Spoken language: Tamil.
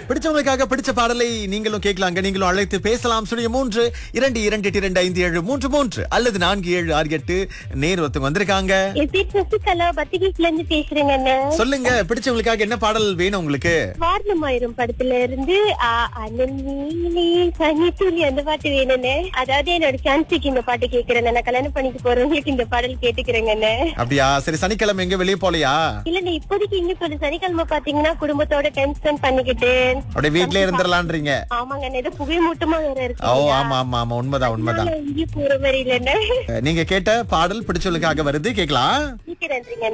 பிடிச்சவங்களுக்காக பிடிச்ச பாடலை நீங்களும் கேட்கலாங்க நீங்களும் அழைத்து பேசலாம் சுழிய மூன்று இரண்டு இரண்டு எட்டு இரண்டு ஐந்து ஏழு மூன்று மூன்று அல்லது நான்கு ஏழு ஆறு எட்டு நேர் ஒருத்தவங்க வந்திருக்காங்க என் பேர் சசிகலா பத்திரிகைல இருந்து பேசுறேங்க அண்ணன் சொல்லுங்க பிடிச்சவங்களுக்காக என்ன பாடல் வேணும் உங்களுக்கு வாரணமாயிரம் படத்துல இருந்து ஆ, அனல் நீலி பனித்துளி அந்த பாட்டு வேணும்னு அதாவது என்னோட சான்ஸுக்கு இந்த பாட்டு கேக்குறேன் நான் கல்யாணம் பண்ணிட்டு போறவங்களுக்கு இந்த பாடல் கேட்டுக்கிறேங்க அண்ணன். அப்படியா சரி சனிக்கிழமை எங்க வெளியே போலையா இல்ல இப்போதைக்கு இங்க கொஞ்சம் சனிக்கிழமை பாத்தீங்கன்னா குடும்பத்தோட டைம் ஸ்பெண்ட் பண்ணிக்கிட்டு அப்படியே வீட்லயே இருந்துடலான்றீங்க ஆமாங்க அண்ணன். ஏதோ புகை மூட்டமா வேற இருக்கு ஓ ஆமா ஆமா ஆமா உண்மைதான் உண்மைதான் எங்கேயும் போற மாதிரி இல்லைன்னு நீங்க கேட்ட பாடல் பிடிச்சவங்களுக்காக வருது கேக்கலாம் நன்றிங்க